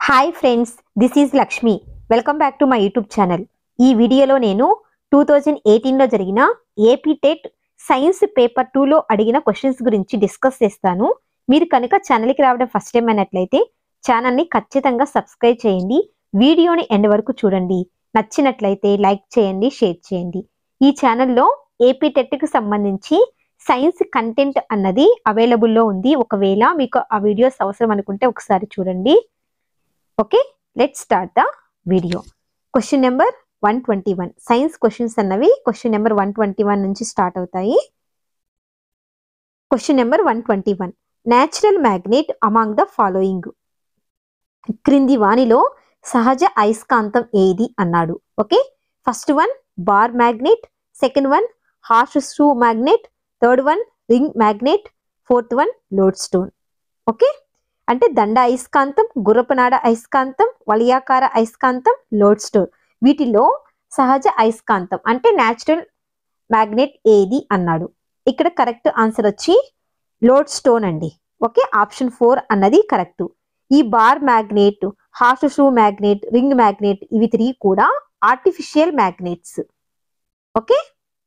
hi friends this is Lakshmi welcome back to my YouTube channel ఈ వీడియోలో నేను two thousand ఎయిటీన్లో జరిగిన ఏపీ టెట్ సైన్స్ పేపర్ టూలో అడిగిన క్వశ్చన్స్ గురించి డిస్కస్ చేస్తాను మీరు కనుక ఛానల్కి రావడం ఫస్ట్ టైం అయినట్లయితే ఛానల్ని ఖచ్చితంగా సబ్స్క్రైబ్ చేయండి వీడియోని ఎండ్ వరకు చూడండి నచ్చినట్లయితే లైక్ చేయండి షేర్ చేయండి ఈ ఛానల్లో ఏపీ టెట్కి సంబంధించి సైన్స్ కంటెంట్ అన్నది అవైలబుల్లో ఉంది ఒకవేళ మీకు ఆ వీడియోస్ అవసరం అనుకుంటే ఒకసారి చూడండి okay let start the video question number one twenty one science questions అన్నవి question number one twenty one నుంచి స్టార్ట్ అవుతాయి question number one twenty one natural magnet among the following క్రింది వానిలో సహజ అయస్కాంతం ఏది అన్నాడు okay first one bar magnet second one horseshoe magnet third one ring magnet fourth one lodestone okay అంటే దండ అయస్కాంతం గుర్రపనాడ అయస్కాంతం వలయాకార అయస్కాంతం లోడ్ స్టోన్ వీటిలో సహజ అయస్కాంతం అంటే న్యాచురల్ మ్యాగ్నెట్ ఏది అన్నాడు ఇక్కడ కరెక్ట్ ఆన్సర్ వచ్చి లోడ్ స్టోన్ అండి ఓకే ఆప్షన్ ఫోర్ అన్నది కరెక్ట్ ఈ bar magnet horseshoe magnet ring magnet ఇవి త్రీ కూడా ఆర్టిఫిషియల్ మ్యాగ్నెట్స్ ఓకే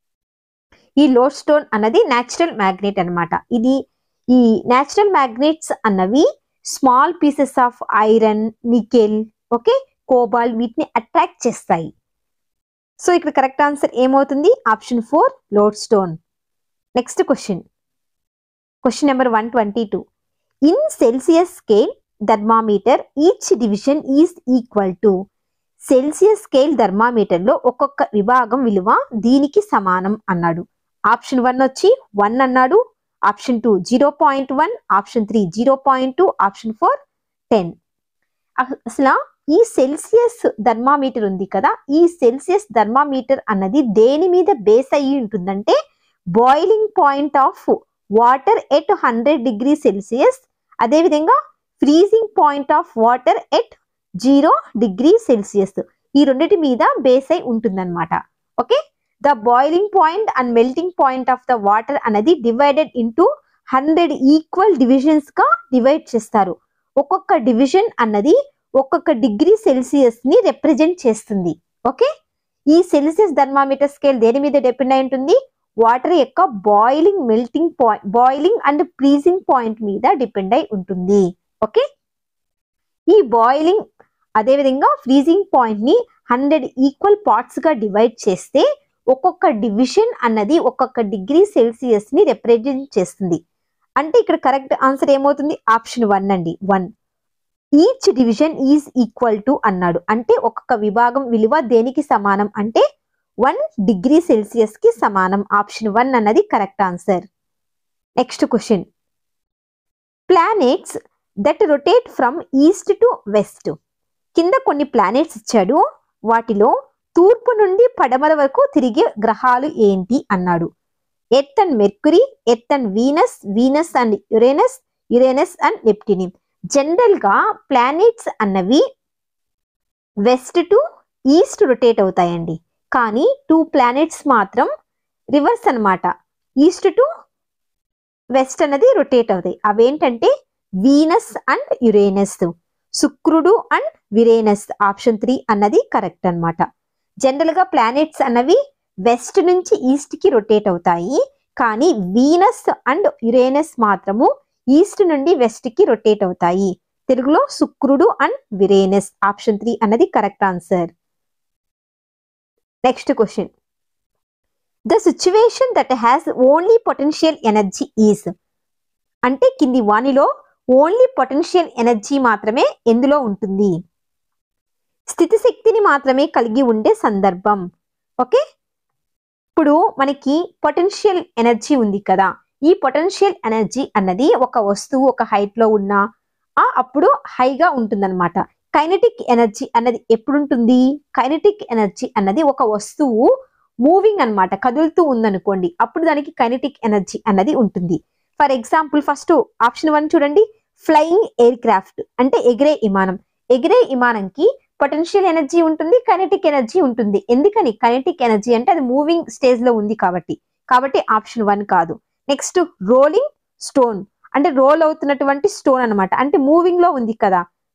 ఈ లోడ్ స్టోన్ అన్నది న్యాచురల్ మ్యాగ్నెట్ అన్నమాట ఇది ఈ న్యాచురల్ మ్యాగ్నెట్స్ అన్నవి small pieces of iron nickel okay cobalt వీటిని అట్రాక్ట్ చేస్తాయి సో ఇక్కడ కరెక్ట్ ఆన్సర్ ఏమవుతుంది option four lodestone next question question number one twenty two in Celsius scale thermometer each division is equal to Celsius scale థర్మామీటర్లో ఒక్కొక్క విభాగం విలువ దీనికి సమానం అన్నాడు ఆప్షన్ వన్ వచ్చి వన్ అన్నాడు option two zero point one option three zero point two option four ten అసలు ఈ సెల్సియస్ థర్మామీటర్ ఉంది కదా ఈ సెల్సియస్ థర్మామీటర్ అన్నది దేని మీద బేస్ అయ్యి ఉంటుందంటే boiling point of water at hundred degree Celsius అదేవిధంగా freezing point of water at zero degree Celsius ఈ రెండింటి మీద బేస్ అయి ఉంటుందన్నమాట okay the boiling point and melting point of the water అనేది divided into hundred equal divisions గా divide చేస్తారు ఒక్కొక్క డివిజన్ అన్నది ఒక్కొక్క డిగ్రీ సెల్సియస్ ని రిప్రజెంట్ చేస్తుంది ఓకే ఈ సెల్సియస్ థర్మామీటర్ స్కేల్ దేని మీద డిపెండ్ అయి ఉంటుంది వాటర్ యొక్క boiling melting point boiling and freezing point మీద డిపెండ్ అయి ఉంటుంది ఓకే ఈ బాయిలింగ్ అదేవిధంగా ఫ్రీజింగ్ పాయింట్ ని హండ్రెడ్ ఈక్వల్ పార్ట్స్ గా డివైడ్ చేస్తే ఒక్కొక్క డివిజన్ అన్నది ఒక్కొక్క డిగ్రీ సెల్సియస్ ని రిప్రజెంట్ చేస్తుంది అంటే ఇక్కడ కరెక్ట్ ఆన్సర్ ఏమవుతుంది ఆప్షన్ వన్ అండి one each division is equal to అన్నాడు అంటే ఒక్కొక్క విభాగం విలువ దేనికి సమానం అంటే వన్ డిగ్రీ సెల్సియస్ కి సమానం ఆప్షన్ వన్ అన్నది correct answer next question planets that rotate from east to west కింద కొన్ని ప్లానెట్స్ ఇచ్చాడు వాటిలో తూర్పు నుండి పడమర వరకు తిరిగే గ్రహాలు ఏంటి అన్నాడు earth and Mercury earth and Venus Venus and Uranus Uranus and neptunium general గా ప్లానెట్స్ అన్నవి వెస్ట్ టు ఈస్ట్ రొటేట్ అవుతాయండి కానీ టూ ప్లానెట్స్ మాత్రం రివర్స్ అన్నమాట ఈస్ట్ టు వెస్ట్ అన్నది రొటేట్ అవుతాయి అవేంటంటే వీనస్ అండ్ యురేనస్ శుక్రుడు అండ్ విరేనస్ ఆప్షన్ త్రీ అన్నది కరెక్ట్ అన్నమాట జనరల్ గా ప్లానెట్స్ అన్నవి వెస్ట్ నుంచి ఈస్ట్ కి రొటేట్ అవుతాయి కానీ వీనస్ అండ్ యురేనస్ మాత్రము ఈస్ట్ నుండి వెస్ట్ కి రొటేట్ అవుతాయి తెలుగులో శుక్రుడు అండ్ విరేనస్ ఆప్షన్ త్రీ అన్నది correct answer next question the situation that has only potential energy is అంటే కింది వానిలో ఓన్లీ పొటెన్షియల్ ఎనర్జీ మాత్రమే ఎందులో ఉంటుంది స్థితిశక్తిని మాత్రమే కలిగి ఉండే సందర్భం ఓకే ఇప్పుడు మనకి పొటెన్షియల్ ఎనర్జీ ఉంది కదా ఈ పొటెన్షియల్ ఎనర్జీ అన్నది ఒక వస్తువు ఒక హైట్ లో ఉన్నా అప్పుడు హైగా ఉంటుందన్నమాట కైనటిక్ ఎనర్జీ అన్నది ఎప్పుడు ఉంటుంది కైనటిక్ ఎనర్జీ అన్నది ఒక వస్తువు మూవింగ్ అన్నమాట కదులుతూ ఉందనుకోండి అప్పుడు దానికి కైనటిక్ ఎనర్జీ అన్నది ఉంటుంది for example first option one చూడండి ఫ్లయింగ్ ఎయిర్ క్రాఫ్ట్ అంటే ఎగిరే విమానం ఎగిరే విమానంకి పొటెన్షియల్ ఎనర్జీ ఉంటుంది కైనటిక్ ఎనర్జీ ఉంటుంది ఎందుకని కైనటిక్ ఎనర్జీ అంటే అది మూవింగ్ స్టేజ్ లో ఉంది కాబట్టి కాబట్టి ఆప్షన్ వన్ కాదు నెక్స్ట్ రోలింగ్ స్టోన్ అంటే రోల్ అవుతున్నటువంటి స్టోన్ అన్నమాట అంటే మూవింగ్ లో ఉంది కదా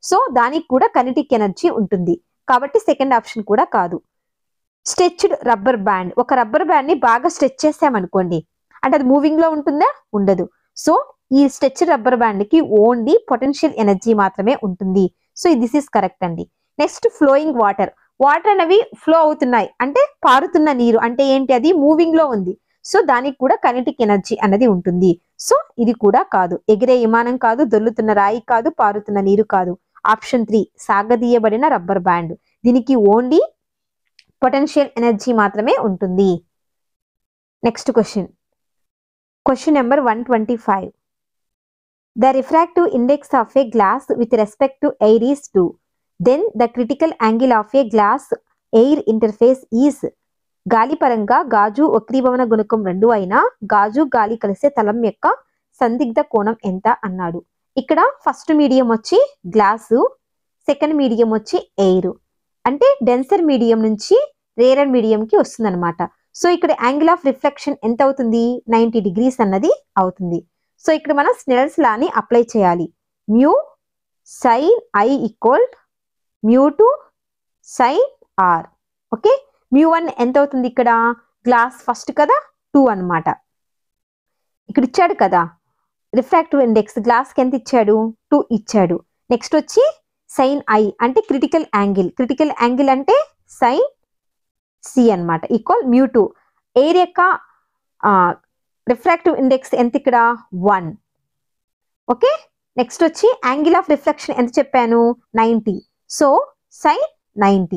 సో దానికి కూడా కైనటిక్ ఎనర్జీ ఉంటుంది కాబట్టి సెకండ్ ఆప్షన్ కూడా కాదు స్ట్రెచ్డ్ రబ్బర్ బ్యాండ్ ఒక రబ్బర్ బ్యాండ్ ని బాగా స్ట్రెచ్ చేసామనుకోండి అంటే అది మూవింగ్ లో ఉంటుందా ఉండదు సో ఈ స్ట్రెచ్ రబ్బర్ బ్యాండ్ కి ఓన్లీ పొటెన్షియల్ ఎనర్జీ మాత్రమే ఉంటుంది సో దిస్ ఈస్ కరెక్ట్ అండి నెక్స్ట్ ఫ్లోయింగ్ వాటర్ వాటర్ అనేవి ఫ్లో అవుతున్నాయి అంటే పారుతున్న నీరు అంటే ఏంటి అది మూవింగ్ లో ఉంది సో దానికి కూడా కైనటిక్ ఎనర్జీ అనేది ఉంటుంది సో ఇది కూడా కాదు ఎగిరే విమానం కాదు దొల్లుతున్న రాయి కాదు పారుతున్న నీరు కాదు ఆప్షన్ త్రీ సాగదీయబడిన రబ్బర్ బ్యాండ్ దీనికి ఓన్లీ పొటెన్షియల్ ఎనర్జీ మాత్రమే ఉంటుంది next question question number one twenty five the refractive index of a glass with respect to air is two then the critical angle of a glass air interface is గాలి పరంగా గాజు వక్రీభవన గుణకం రెండు అయినా గాజు గాలి కలిసే తలం యొక్క సందిగ్ధ కోణం ఎంత అన్నాడు ఇక్కడ ఫస్ట్ మీడియం వచ్చి గ్లాసు సెకండ్ మీడియం వచ్చి ఎయిర్ అంటే డెన్సర్ మీడియం నుంచి రేరర్ మీడియంకి వస్తుంది అనమాట సో ఇక్కడ యాంగిల్ ఆఫ్ రిఫ్లెక్షన్ ఎంత అవుతుంది నైంటీ డిగ్రీస్ అన్నది అవుతుంది సో ఇక్కడ మనం స్నెల్స్ లాని అప్లై చేయాలి mu sine I equal mu two sine R okay mu one ఎంత అవుతుంది ఇక్కడ గ్లాస్ ఫస్ట్ కదా టూ అన్నమాట ఇక్కడ ఇచ్చాడు కదా రిఫ్రాక్టివ్ ఇండెక్స్ గ్లాస్కి ఎంత ఇచ్చాడు టూ ఇచ్చాడు నెక్స్ట్ వచ్చి సైన్ ఐ అంటే క్రిటికల్ యాంగిల్ క్రిటికల్ యాంగిల్ అంటే సైన్ సి అన్నమాట ఈక్వల్ మ్యూ టూ ఎయిర్ యొక్క రిఫ్రాక్టివ్ ఇండెక్స్ ఎంత ఇక్కడ వన్ ఓకే నెక్స్ట్ వచ్చి యాంగిల్ ఆఫ్ రిఫ్లెక్షన్ ఎంత చెప్పాను ninety so sine ninety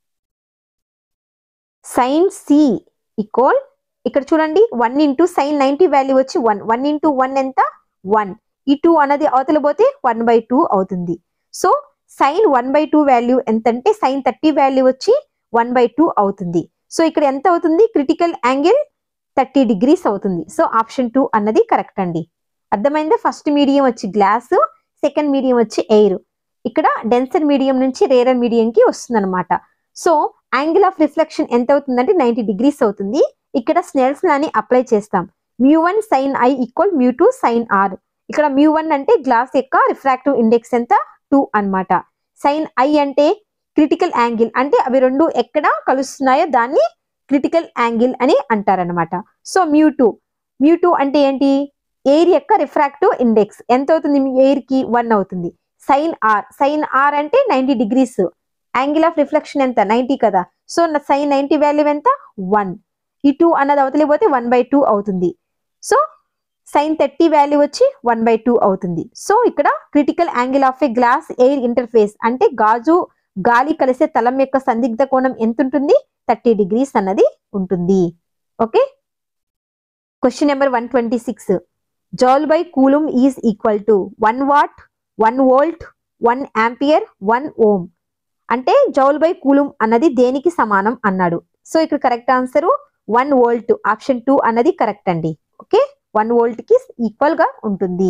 sine C equal ఇక్కడ చూడండి one into sine ninety value వచ్చి వన్ వన్ ఇంటూ వన్ ఎంత వన్ ఈ టూ అన్నది అవతల పోతే వన్ బై టూ అవుతుంది so sine one by two value ఎంత అంటే సైన్ థర్టీ వాల్యూ వచ్చి వన్ బై టూ అవుతుంది సో ఇక్కడ ఎంత అవుతుంది క్రిటికల్ యాంగిల్ థర్టీ డిగ్రీస్ అవుతుంది సో ఆప్షన్ టూ అన్నది కరెక్ట్ అండి అర్థమైందా ఫస్ట్ మీడియం వచ్చి గ్లాస్ సెకండ్ మీడియం వచ్చి ఎయిర్ ఇక్కడ డెన్సర్ మీడియం నుంచి రేరర్ మీడియంకి వస్తుంది అనమాట సో యాంగిల్ ఆఫ్ రిఫ్లెక్షన్ ఎంత అవుతుందంటే నైంటీ డిగ్రీస్ అవుతుంది ఇక్కడ స్నెల్స్ లాని అప్లై చేస్తాం mu one sine I equal mu two sine R ఇక్కడ మ్యూ వన్ అంటే గ్లాస్ యొక్క రిఫ్రాక్టివ్ ఇండెక్స్ ఎంత టూ అన్నమాట సైన్ ఐ అంటే క్రిటికల్ యాంగిల్ అంటే అవి రెండు ఎక్కడ కలుస్తున్నాయో దాన్ని క్రిటికల్ యాంగిల్ అని అంటారనమాట so mu two mu two అంటే ఏంటి ఎయిర్ యొక్క రిఫ్రాక్టివ్ ఇండెక్స్ ఎంత అవుతుంది ఎయిర్ కి వన్ అవుతుంది సైన్ ఆర్ సైన్ ఆర్ అంటే ninety degrees angle of reflection ఎంత నైంటీ కదా సో సైన్ నైంటీ వాల్యూ ఎంత వన్ ఈ టూ అన్నది అవతలి పోతే వన్ బై టూ అవుతుంది సో సైన్ థర్టీ వాల్యూ వచ్చి వన్ బై టూ అవుతుంది సో ఇక్కడ critical angle of a glass air interface అంటే గాజు గాలి కలిసే తలం యొక్క సందిగ్ధ కోణం ఎంత ఉంటుంది థర్టీ డిగ్రీస్ అన్నది ఉంటుంది okay question number one twenty six joule by coulomb is equal to one watt one volt one ampere one ohm అంటే జౌల్ బై కూలుమ్ అన్నది దేనికి సమానం అన్నాడు సో ఇక్కడ correct answer one volt option two అన్నది correct అండి okay one volt కి equal గా ఉంటుంది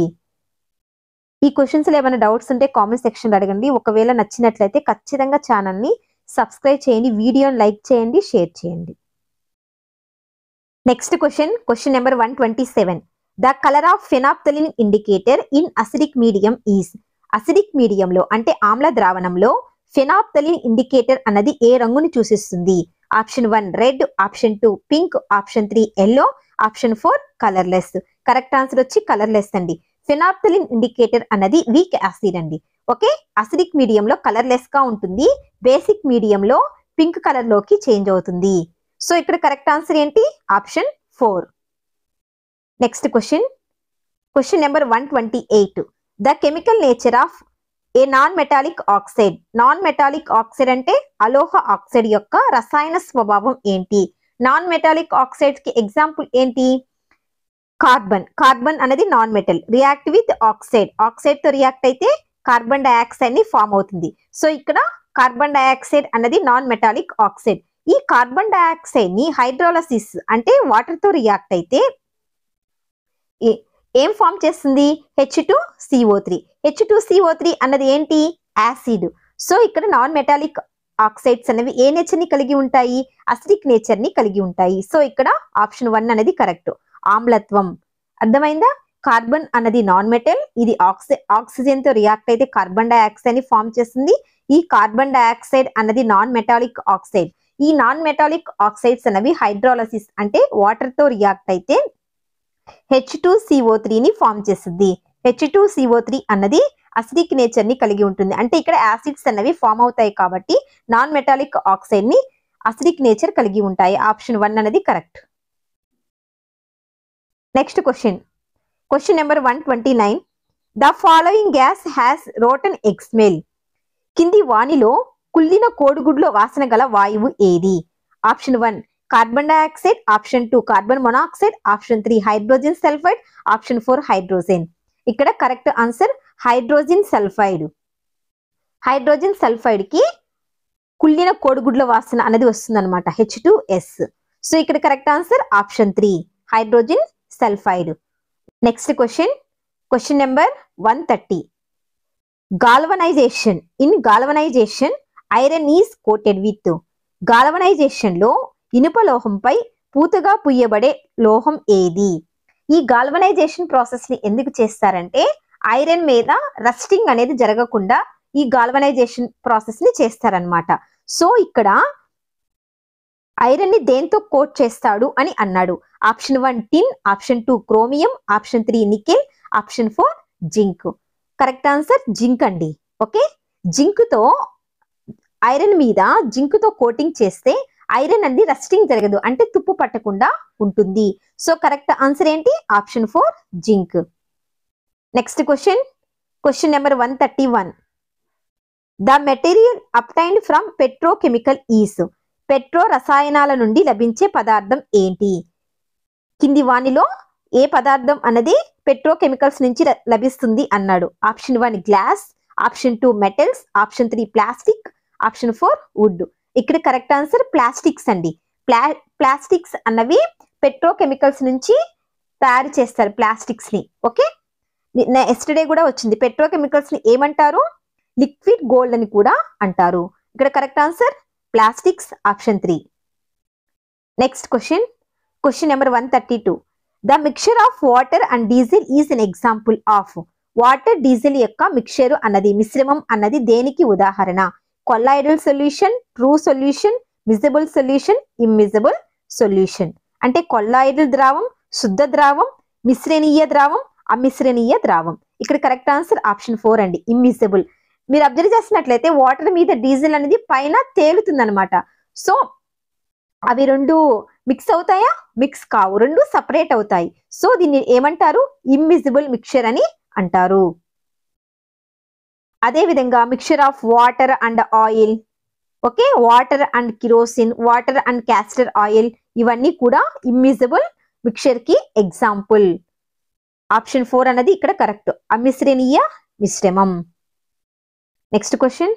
ఈ క్వశ్చన్స్ లో ఏమైనా డౌట్స్ ఉంటే కామెంట్ సెక్షన్ లో అడగండి ఒకవేళ నచ్చినట్లయితే ఖచ్చితంగా ఛానల్ ని సబ్స్క్రైబ్ చేయండి వీడియోని లైక్ చేయండి షేర్ చేయండి next question question number one twenty seven the colour of phenolphthalein indicator in acidic medium is acidic మీడియంలో అంటే ఆమ్ల ద్రావణంలో ఫెనాప్తలిన్ ఇండికేటర్ అన్నది ఏ రంగుని సూచిస్తుంది option one red option two pink option three yellow option four colourless correct answer వచ్చి colourless అండి phenolphthalein indicator అన్నది వీక్ యాసిడ్ అండి ఓకే అసిడిక్ మీడియంలో కలర్లెస్ గా ఉంటుంది బేసిక్ మీడియంలో పింక్ కలర్ లోకి చేంజ్ అవుతుంది సో ఇక్కడ కరెక్ట్ ఆన్సర్ ఏంటి option four next question question number one twenty eight the chemical nature of a non metallic oxide non metallic oxide అంటే అలోహ ఆక్సైడ్ యొక్క రసాయన స్వభావం ఏంటి నాన్ మెటాలిక్ ఆక్సైడ్ కి ఎగ్జాంపుల్ ఏంటి కార్బన్ కార్బన్ అనేది non metal react with oxide oxide తో రియాక్ట్ అయితే కార్బన్ డైఆక్సైడ్ ని ఫామ్ అవుతుంది సో ఇక్కడ కార్బన్ డైఆక్సైడ్ అనేది నాన్ మెటాలిక్ ఆక్సైడ్ ఈ కార్బన్ డైఆక్సైడ్ ని హైడ్రాలసిస్ అంటే వాటర్ తో రియాక్ట్ అయితే ఏ- ఏం ఫామ్ చేస్తుంది H two CO three H two CO three అన్నది ఏంటి యాసిడ్ సో ఇక్కడ నాన్ మెటాలిక్ ఆక్సైడ్స్ అనేవి ఏ నేచర్ ని కలిగి ఉంటాయి అసిడిక్ నేచర్ ని కలిగి ఉంటాయి సో ఇక్కడ ఆప్షన్ వన్ అనేది కరెక్ట్ ఆమ్లత్వం అర్థమైందా కార్బన్ అన్నది నాన్ మెటల్ ఇది ఆక్సి ఆక్సిజన్ తో రియాక్ట్ అయితే కార్బన్ డైఆక్సైడ్ ని ఫామ్ చేస్తుంది ఈ కార్బన్ డైఆక్సైడ్ అన్నది నాన్ మెటాలిక్ ఆక్సైడ్ ఈ నాన్ మెటాలిక్ ఆక్సైడ్స్ అనేవి హైడ్రాలసిస్ అంటే వాటర్ తో రియాక్ట్ అయితే హెచ్ టూ సిఓ ని ఫామ్ చేస్తుంది హెచ్ టూ సిఓ త్రీ అన్నది అసిడిక్ నేచర్ ని కలిగి ఉంటుంది అంటే ఇక్కడ యాసిడ్స్ అన్నవి ఫామ్ అవుతాయి కాబట్టి నాన్ మెటాలిక్ ఆక్సైడ్ ని అసిడిక్ నేచర్ కలిగి ఉంటాయి ఆప్షన్ వన్ అనేది correct next question question number one twenty nine the following gas has rotten egg smell కింది వాణిలో కుళ్ళిన కోడిగుడ్లో వాసన గల వాయువు ఏది option one carbon dioxide option two carbon monoxide option three hydrogen sulphide option four hydrogen ఇక్కడ correct answer hydrogen sulphide hydrogen sulphide కి కుళ్ళిన కోడిగుడ్ల వాసన అనేది వస్తుంది అనమాట హెచ్ టూ ఎస్ సో ఇక్కడ correct answer option three hydrogen sulphide next question question number one thirty galvanization in galvanization iron is coated with galvanization లో ఇనుప లోహంపై పూతగా పుయ్యబడే లోహం ఏది ఈ గాల్వనైజేషన్ ప్రాసెస్ ని ఎందుకు చేస్తారంటే ఐరన్ మీద రస్టింగ్ అనేది జరగకుండా ఈ గాల్వనైజేషన్ ప్రాసెస్ ని చేస్తారనమాట సో ఇక్కడ ఐరన్ ని దేంతో కోట్ చేస్తాడు అని అన్నాడు option one tin option two chromium option three nickel option four zinc correct answer zinc అండి ఓకే జింక్ తో ఐరన్ మీద జింక్ తో కోటింగ్ చేస్తే ఐరన్ అనేది రస్టింగ్ జరగదు అంటే తుప్పు పట్టకుండా ఉంటుంది సో కరెక్ట్ ఆన్సర్ ఏంటి option four zinc next question question number one thirty one the material obtained from petrochemical is పెట్రో రసాయనాల నుండి లభించే పదార్థం ఏంటి కింది వానిలో ఏ పదార్థం అన్నది పెట్రోకెమికల్స్ నుంచి ల- లభిస్తుంది అన్నాడు option one glass option two metals option three plastic option four wood ఇక్కడ కరెక్ట్ ఆన్సర్ ప్లాస్టిక్స్ అండి ప్లా ప్లాస్టిక్స్ అన్నవి పెట్రోకెమికల్స్ నుంచి తయారు చేస్తారు ప్లాస్టిక్స్ ని ఓకే ఎస్టర్డే కూడా వచ్చింది పెట్రోకెమికల్స్ ని ఏమంటారు లిక్విడ్ గోల్డ్ అని కూడా అంటారు ఇక్కడ correct answer plastics option three next question question number one thirty two the mixture of water and diesel is an example of water diesel యొక్క మిక్చర్ అన్నది మిశ్రమం అన్నది దేనికి ఉదాహరణ colloidal solution true solution miscible solution immiscible solution అంటే colloidal ద్రావం శుద్ధ ద్రావం మిశ్రణీయ ద్రావం అమిశ్రణీయ ద్రావం ఇక్కడ కరెక్ట్ ఆన్సర్ ఆప్షన్ ఫోర్ అండి ఇమ్మిజబుల్ మీరు అబ్జర్వ్ చేసినట్లయితే వాటర్ మీద డీజిల్ అనేది పైన తేలుతుంది సో అవి రెండు మిక్స్ అవుతాయా మిక్స్ కావు రెండు సపరేట్ అవుతాయి సో దీన్ని ఏమంటారు ఇమ్మిజిబుల్ మిక్చర్ అని అంటారు అదే విధంగా mixture of water and oil okay water and kerosene water and castor oil ఇవన్నీ కూడా ఇమ్మిజిబుల్ మిక్చర్ కి ఎగ్జాంపుల్ ఆప్షన్ ఫోర్ అన్నది ఇక్కడ కరెక్ట్ అమిశ్రణీయ మిశ్రమం next question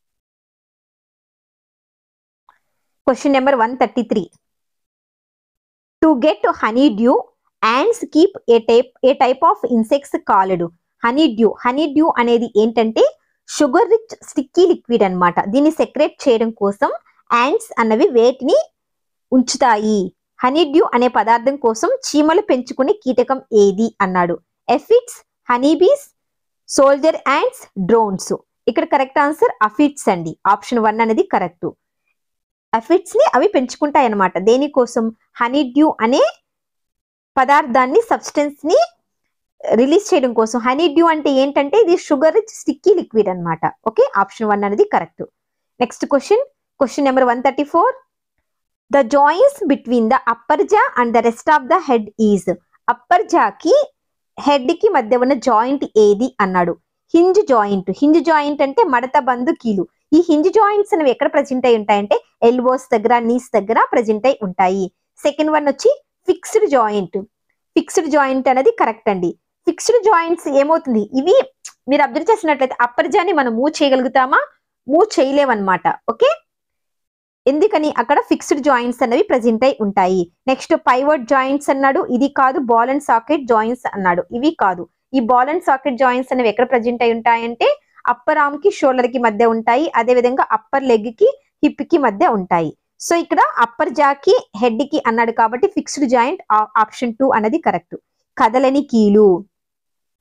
question number one thirty three to get honeydew ants keep a type a type of insects called honeydew honeydew అనేది ఏంటంటే sugar rich sticky liquid అన్నమాట దీన్ని secrete చేయడం కోసం యాండ్స్ అన్నవి వేటిని ఉంచుతాయి హనీ డ్యూ అనే పదార్థం కోసం చీమలు పెంచుకునే కీటకం ఏది అన్నాడు aphids honeybees soldier ants drones ఇక్కడ కరెక్ట్ ఆన్సర్ అఫిట్స్ అండి ఆప్షన్ వన్ అనేది కరెక్ట్ అఫిట్స్ ని అవి పెంచుకుంటాయి అన్నమాట దేనికోసం హనీ డ్యూ అనే పదార్థాన్ని సబ్స్టెన్స్ ని రిలీజ్ చేయడం కోసం హనీ డ్యూ అంటే ఏంటంటే ఇది షుగర్ స్టిక్కీ లిక్విడ్ అన్నమాట ఓకే ఆప్షన్ వన్ అనేది correct next question question number one thirty four the joints between the upper jaw and the rest of the head is upper జాకి head కి మధ్య ఉన్న joint ఏది అన్నాడు హింజ్ జాయింట్ హింజ్ జాయింట్ అంటే మడత బందు కీలు ఈ హింజ్ జాయింట్స్ అనేవి ఎక్కడ ప్రజెంట్ అయి ఉంటాయంటే ఎల్బోస్ దగ్గర నీస్ దగ్గర ప్రజెంట్ అయి ఉంటాయి సెకండ్ వన్ వచ్చి ఫిక్స్డ్ జాయింట్ ఫిక్స్డ్ జాయింట్ అనేది కరెక్ట్ అండి ఫిక్స్డ్ జాయింట్స్ ఏమవుతుంది ఇవి మీరు అబ్జర్వ్ చేసినట్లయితే అప్పర్ జాని మనం మూవ్ చేయగలుగుతామా మూవ్ చేయలేమన్నమాట ఓకే ఎందుకని అక్కడ ఫిక్స్డ్ జాయింట్స్ అనేవి ప్రజెంట్ అయి ఉంటాయి నెక్స్ట్ పైవర్డ్ జాయింట్స్ అన్నాడు ఇది కాదు బాల్ అండ్ సాకెట్ జాయింట్స్ అన్నాడు ఇవి కాదు ఈ బాల్ అండ్ సాకెట్ జాయింట్స్ అనేవి ఎక్కడ ప్రజెంట్ అయి ఉంటాయంటే అప్పర్ ఆర్మ్ కి షోల్డర్ కి మధ్య ఉంటాయి అదే విధంగా అప్పర్ లెగ్ కి హిప్ కి మధ్య ఉంటాయి సో ఇక్కడ అప్పర్ జాకి హెడ్ కి అన్నాడు కాబట్టి ఫిక్స్డ్ జాయింట్ ఆప్షన్ టూ అనేది కరెక్ట్ కదలని కీలు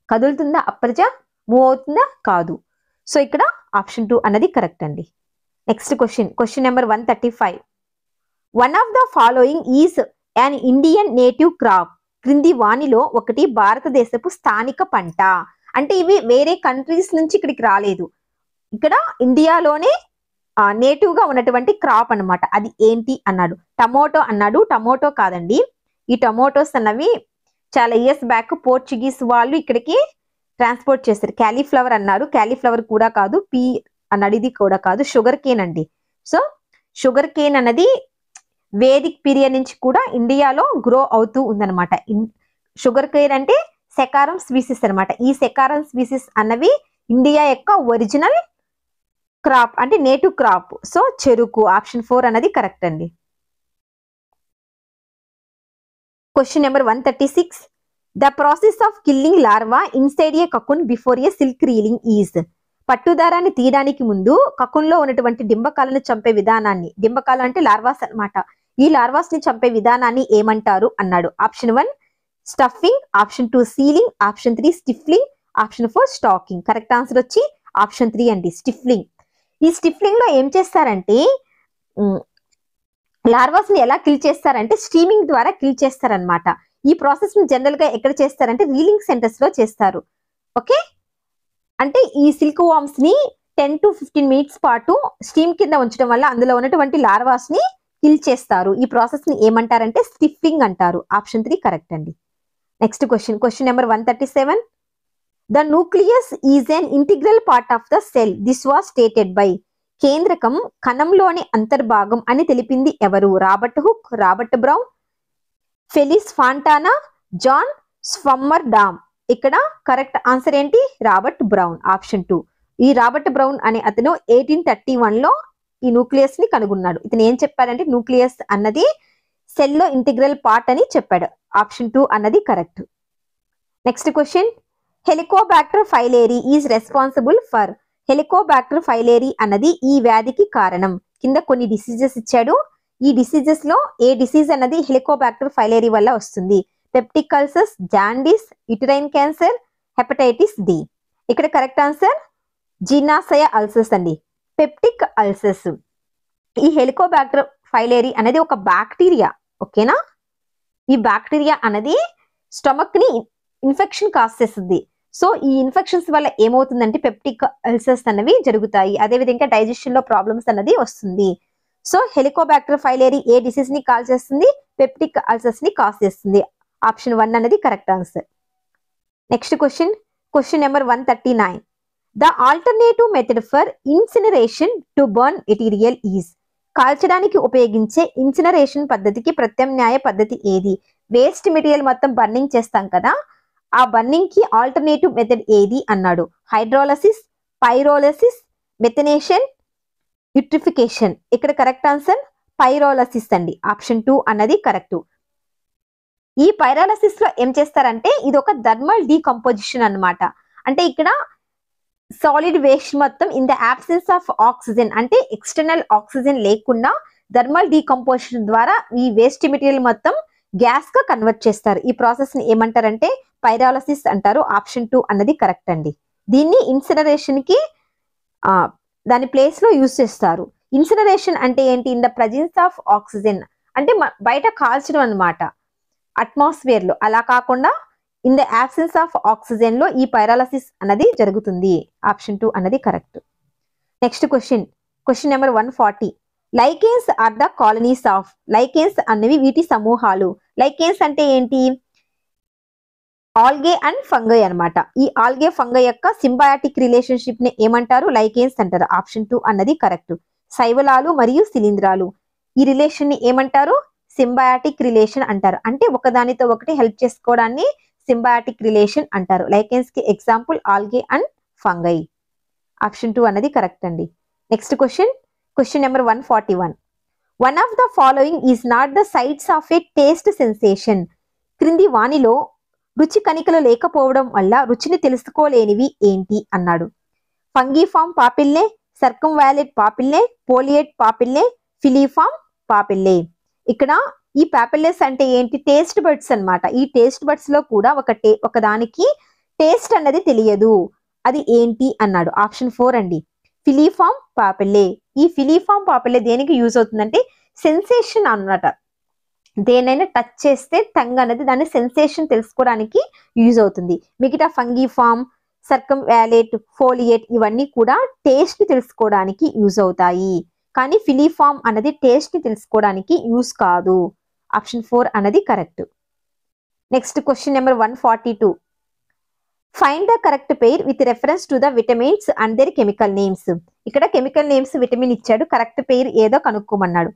కదులుతుందా అప్రజ మూవ్ అవుతుందా కాదు సో ఇక్కడ ఆప్షన్ టూ అన్నది కరెక్ట్ అండి next question question number one thirty five one of the following is an Indian native crop క్రింది వాణిలో ఒకటి భారతదేశపు స్థానిక పంట అంటే ఇవి వేరే కంట్రీస్ నుంచి ఇక్కడికి రాలేదు ఇక్కడ ఇండియాలోనే నేటివ్ గా ఉన్నటువంటి క్రాప్ అన్నమాట అది ఏంటి అన్నాడు టమోటో అన్నాడు టమోటో కాదండి ఈ టమోటోస్ అన్నవి చాలా ఇయర్స్ బ్యాక్ పోర్చుగీస్ వాళ్ళు ఇక్కడికి ట్రాన్స్పోర్ట్ చేశారు క్యాలీఫ్లవర్ అన్నారు క్యాలీఫ్లవర్ కూడా కాదు పీ అన్నాడు ఇది కూడా కాదు షుగర్ కేన్ అండి సో షుగర్ కేన్ అన్నది వేదిక్ పీరియడ్ నుంచి కూడా ఇండియాలో గ్రో అవుతూ ఉందన్నమాట షుగర్ కేన్ అంటే సెకారం స్పీసీస్ అన్నమాట ఈ సెకారం స్పీసీస్ అన్నవి ఇండియా యొక్క ఒరిజినల్ క్రాప్ అంటే నేటివ్ క్రాప్ సో చెరుకు ఆప్షన్ ఫోర్ అన్నది కరెక్ట్ అండి question number one thirty six the process of killing larva inside a cocoon before a silk reeling is పట్టుదారాన్ని తీయడానికి ముందు కకున్లో ఉన్నటువంటి డింబకాలను చంపే విధానాన్ని డింబకాలు అంటే లార్వాస్ అన్నమాట ఈ లార్వాస్ ని చంపే విధానాన్ని ఏమంటారు అన్నాడు option one stuffing option two sealing option three stifling option four stacking correct answer వచ్చి ఆప్షన్ త్రీ అండి స్టిఫ్లింగ్ ఈ స్టిఫ్లింగ్ లో ఏం చేస్తారంటే లార్వాస్ ని ఎలా కిల్ చేస్తారంటే స్టీమింగ్ ద్వారా కిల్ చేస్తారనమాట ఈ ప్రాసెస్ ని జనరల్ గా ఎక్కడ చేస్తారంటే రీలింగ్ సెంటర్స్ లో చేస్తారు ఓకే అంటే ఈ సిల్క్ వామ్స్ ని టెన్ టు ఫిఫ్టీన్ మినిట్స్ పాటు స్టీమ్ కింద ఉంచడం వల్ల అందులో ఉన్నటువంటి లార్వాస్ ని కిల్ చేస్తారు ఈ ప్రాసెస్ ని ఏమంటారంటే స్టిఫింగ్ అంటారు ఆప్షన్ త్రీ కరెక్ట్ అండి next question question number one thirty seven the nucleus is an integral part of the cell this was stated by కేంద్రకం కణంలోని అంతర్భాగం అని తెలిపింది ఎవరు Robert Hooke Robert Brown Felice Fontana John Swammerdam ఇక్కడ correct answer ఏంటి Robert Brown option two ఈ Robert Brown అనే అతను ఎయిటీన్ థర్టీ వన్ లో ఈ న్యూక్లియస్ ని కనుగొన్నాడు ఇతను ఏం చెప్పాడంటే న్యూక్లియస్ అన్నది సెల్ లో ఇంటిగ్రల్ పార్ట్ అని చెప్పాడు ఆప్షన్ టూ అన్నది correct next question Helicobacter pylori is responsible for Helicobacter pylori అన్నది ఈ వ్యాధికి కారణం కింద కొన్ని డిసీజెస్ ఇచ్చాడు ఈ డిసీజెస్ లో ఏ డిసీజ్ అన్నది హెలికోబాక్టర్ ఫైలేరీ వల్ల వస్తుంది peptic ulcers jaundice uterine cancer hepatitis D ఇక్కడ కరెక్ట్ ఆన్సర్ జీర్ణాశయ అల్సర్స్ అండి పెప్టిక్ అల్సర్స్ ఈ హెలికోబాక్టర్ ఫైలేరీ అనేది ఒక బ్యాక్టీరియా ఓకేనా ఈ బ్యాక్టీరియా అనేది స్టమక్ ని ఇన్ఫెక్షన్ కాస్ చేస్తుంది సో ఈ ఇన్ఫెక్షన్స్ వల్ల ఏమవుతుందంటే పెప్టిక్ అల్సర్స్ అన్నవి జరుగుతాయి అదేవిధంగా డైజెషన్ లో ప్రాబ్లమ్స్ అన్నది వస్తుంది so Helicobacter pylori a disease ని కాల్ చేస్తుంది పెప్టిక్ అల్సర్స్ ని కాస్ చేస్తుంది ఆప్షన్ వన్ అనేది correct answer next question question number one thirty nine the alternative method for incineration to burn material is కాల్చడానికి ఉపయోగించే ఇన్సినరేషన్ పద్ధతికి ప్రత్యామ్నాయ పద్ధతి ఏది వేస్ట్ మెటీరియల్ మొత్తం బర్నింగ్ చేస్తాం కదా ఆ బర్నింగ్ కి ఆల్టర్నేటివ్ మెథడ్ ఏది అన్నాడు హైడ్రోలసిస్ పైరోలసిస్ మెథనేషన్ యుట్రిఫికేషన్ ఇక్కడ కరెక్ట్ ఆన్సర్ పైరోలసిస్ అండి ఆప్షన్ టూ అన్నది కరెక్ట్ ఈ పైరాలసిస్ లో ఏం చేస్తారంటే ఇది ఒక థర్మల్ డీకంపోజిషన్ అన్నమాట అంటే ఇక్కడ సాలిడ్ వేస్ట్ మొత్తం in the absence of oxygen అంటే ఎక్స్టర్నల్ ఆక్సిజన్ లేకుండా థర్మల్ డీకంపోజిషన్ ద్వారా ఈ వేస్ట్ మెటీరియల్ మొత్తం గ్యాస్ గా కన్వర్ట్ చేస్తారు ఈ ప్రాసెస్ ని ఏమంటారంటే పైరాలసిస్ అంటారు ఆప్షన్ టూ అన్నది కరెక్ట్ అండి దీన్ని ఇన్సినరేషన్ కి ఆ, దాని ప్లేస్ లో యూస్ చేస్తారు ఇన్సినరేషన్ అంటే ఏంటి in the presence of oxygen అంటే మ- బయట కాల్చడం అన్నమాట అట్మాస్ఫియర్ లో అలా కాకుండా in the absence of oxygen లో ఈ పైరాలసిస్ అన్నది జరుగుతుంది ఆప్షన్ టూ అన్నది correct next question question number one forty lichens are the colonies of lichens అనేవి వీటి సమూహాలు లైకేన్స్ అంటే ఏంటి ఆల్గే అండ్ ఫంగై అన్నమాట ఈ ఆల్గే ఫంగై యొక్క సింబయాటిక్ రిలేషన్షిప్ ని ఏమంటారు లైకేన్స్ అంటారు ఆప్షన్ టూ అన్నది కరెక్ట్ శైవలాలు మరియు శిలీంధ్రాలు ఈ రిలేషన్ ని ఏమంటారు సింబయాటిక్ రిలేషన్ అంటారు అంటే ఒకదానితో ఒకటి హెల్ప్ చేసుకోవడాన్ని సింబయాటిక్ రిలేషన్ అంటారు లైకెన్స్ కి example algae and fungi option two అన్నది కరెక్ట్ అండి next question question number one forty one one of the following is not the sites of a taste sensation క్రింది వాణిలో రుచి కణికలు లేకపోవడం వల్ల రుచిని తెలుసుకోలేనివి ఏంటి అన్నాడు fungiform papillae circumvallate papillae foliate papillae filiform papillae ఇక్కడ ఈ పాపిల్లెస్ అంటే ఏంటి టేస్ట్ బడ్స్ అన్నమాట ఈ టేస్ట్ బడ్స్ లో కూడా ఒక టే ఒక దానికి టేస్ట్ అన్నది తెలియదు అది ఏంటి అన్నాడు ఆప్షన్ ఫోర్ అండి ఫిలిఫామ్ పాపెల్లే ఈ ఫిలిఫామ్ పాపెల్లే దేనికి యూజ్ అవుతుందంటే సెన్సేషన్ అన్నమాట దేనైనా టచ్ చేస్తే టంగ్ అనేది దాని సెన్సేషన్ తెలుసుకోవడానికి యూజ్ అవుతుంది మిగతా fungiform circumvallate foliate ఇవన్నీ కూడా టేస్ట్ తెలుసుకోవడానికి యూజ్ అవుతాయి కానీ ఫిలిఫామ్ అనేది టేస్ట్ ని తెలుసుకోవడానికి యూజ్ కాదు ఆప్షన్ ఫోర్ అనేది correct next question number one forty two find the correct pair with reference to the vitamins and their chemical names ఇక్కడ కెమికల్ నేమ్స్ విటమిన్ ఇచ్చాడు కరెక్ట్ పెయిర్ ఏదో కనుక్కోమన్నాడు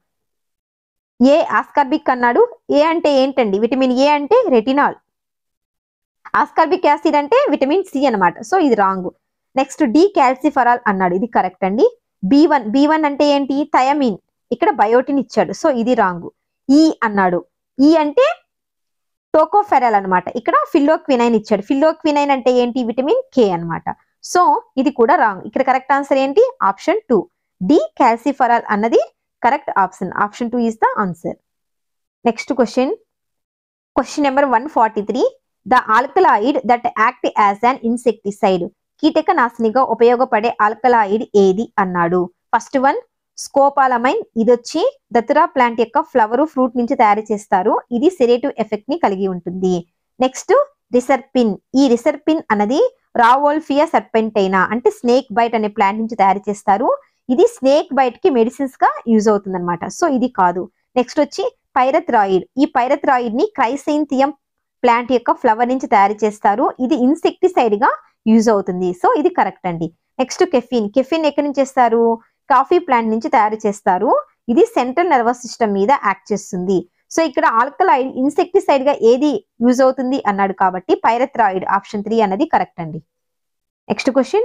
ఏ ఆస్కార్బిక్ అన్నాడు ఏ అంటే ఏంటండి విటమిన్ ఏ అంటే రెటినాల్ ఆస్కార్బిక్ యాసిడ్ అంటే vitamin C అన్నమాట సో ఇది రాంగ్ నెక్స్ట్ డి క్యాల్సిఫరాల్ అన్నాడు ఇది కరెక్ట్ అండి బి వన్ బి వన్ అంటే ఏంటి థయమిన్ ఇక్కడ బయోటిన్ ఇచ్చాడు సో ఇది రాంగ్ ఈ అన్నాడు ఈ అంటే టోకోఫెరల్ అన్నమాట ఇక్కడ ఫిల్లోక్వినైన్ ఇచ్చాడు ఫిల్లోక్వినైన్ అంటే ఏంటి విటమిన్ కే అన్నమాట సో ఇది కూడా రాంగ్ ఇక్కడ కరెక్ట్ ఆన్సర్ ఏంటి ఆప్షన్ టూ డి క్యాల్సిఫరాల్ అన్నది correct option option two is the answer next question question number one forty three the alkaloid that act as an insecticide కీటక నాశనిగా ఉపయోగపడే alkaloid ఏది అన్నాడు ఫస్ట్ వన్ స్కోపాలమైన్ ఇది వచ్చి datura plant యొక్క flower fruit నుంచి తయారు చేస్తారు ఇది సెరేటివ్ ఎఫెక్ట్ ని కలిగి ఉంటుంది నెక్స్ట్ రిసర్పిన్ ఈ రిసర్పిన్ అన్నది రావోల్ఫియా సర్పెంటైనా అంటే స్నేక్ బైట్ అనే ప్లాంట్ నుంచి తయారు చేస్తారు ఇది స్నేక్ బైట్ కి మెడిసిన్స్ గా యూజ్ అవుతుంది అనమాట సో ఇది కాదు నెక్స్ట్ వచ్చి పైరథ్రాయిడ్ ఈ పైరథ్రాయిడ్ ని క్రైసైంథియం ప్లాంట్ యొక్క ఫ్లవర్ నుంచి తయారు చేస్తారు ఇది ఇన్సెక్టిసైడ్ గా యూజ్ అవుతుంది సో ఇది కరెక్ట్ అండి నెక్స్ట్ కెఫిన్ కెఫిన్ ఎక్కడి నుంచి చేస్తారు కాఫీ ప్లాంట్ నుంచి తయారు చేస్తారు ఇది సెంట్రల్ నర్వస్ సిస్టమ్ మీద యాక్ట్ చేస్తుంది సో ఇక్కడ ఆల్కలాయిడ్ ఇన్సెక్టిసైడ్ గా ఏది యూజ్ అవుతుంది అన్నాడు కాబట్టి పైరథ్రాయిడ్ ఆప్షన్ త్రీ అన్నది కరెక్ట్ అండి next question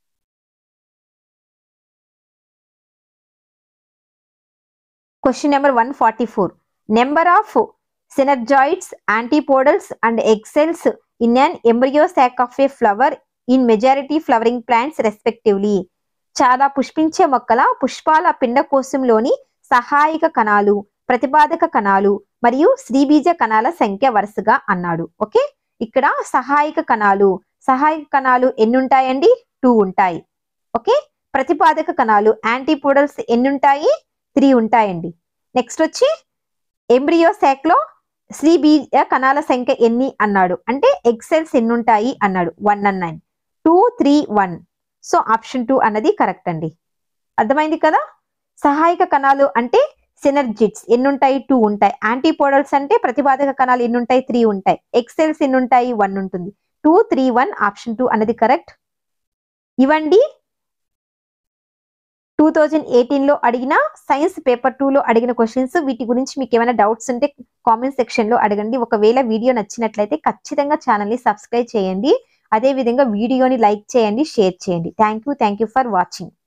question number one forty four number of synergids antipodals and egg cells in an embryo sac of a flower in majority flowering plants respectively చాలా పుష్పించే మొక్కల పుష్పాల పిండకోశంలోని సహాయక కణాలు ప్రతిపాదక కణాలు మరియు శ్రీబీజ కణాల సంఖ్య వరుసగా అన్నాడు ఓకే ఇక్కడ సహాయక కణాలు సహాయక కణాలు ఎన్ని ఉంటాయండి టూ ఉంటాయి ఓకే ప్రతిపాదక కణాలు యాంటీపోడల్స్ ఎన్ని ఉంటాయి త్రీ ఉంటాయండి నెక్స్ట్ వచ్చి ఎంబ్రియో శాక్ లో శ్రీ బీజ కణాల సంఖ్య ఎన్ని అన్నాడు అంటే ఎక్సెల్స్ ఎన్ని ఉంటాయి అన్నాడు one and nine two three one so option two అన్నది కరెక్ట్ అండి అర్థమైంది కదా సహాయక కణాలు అంటే సినర్జిట్స్ ఎన్ని ఉంటాయి టూ ఉంటాయి యాంటీపోడల్స్ అంటే ప్రతిపాదక కణాలు ఎన్ని ఉంటాయి త్రీ ఉంటాయి ఎక్సెల్స్ ఎన్ని ఉంటాయి వన్ ఉంటుంది two three one option two అనేది కరెక్ట్ ఇవండి టూ థౌజండ్ ఎయిటీన్ లో అడిగిన సైన్స్ పేపర్ టూ లో అడిగిన క్వశ్చన్స్ వీటి గురించి మీకు ఏమైనా డౌట్స్ ఉంటే కామెంట్ సెక్షన్ లో అడగండి ఒకవేళ వీడియో నచ్చినట్లయితే ఖచ్చితంగా ఛానల్ ని సబ్స్క్రైబ్ చేయండి అదే విధంగా వీడియోని లైక్ చేయండి షేర్ చేయండి thank you thank you for watching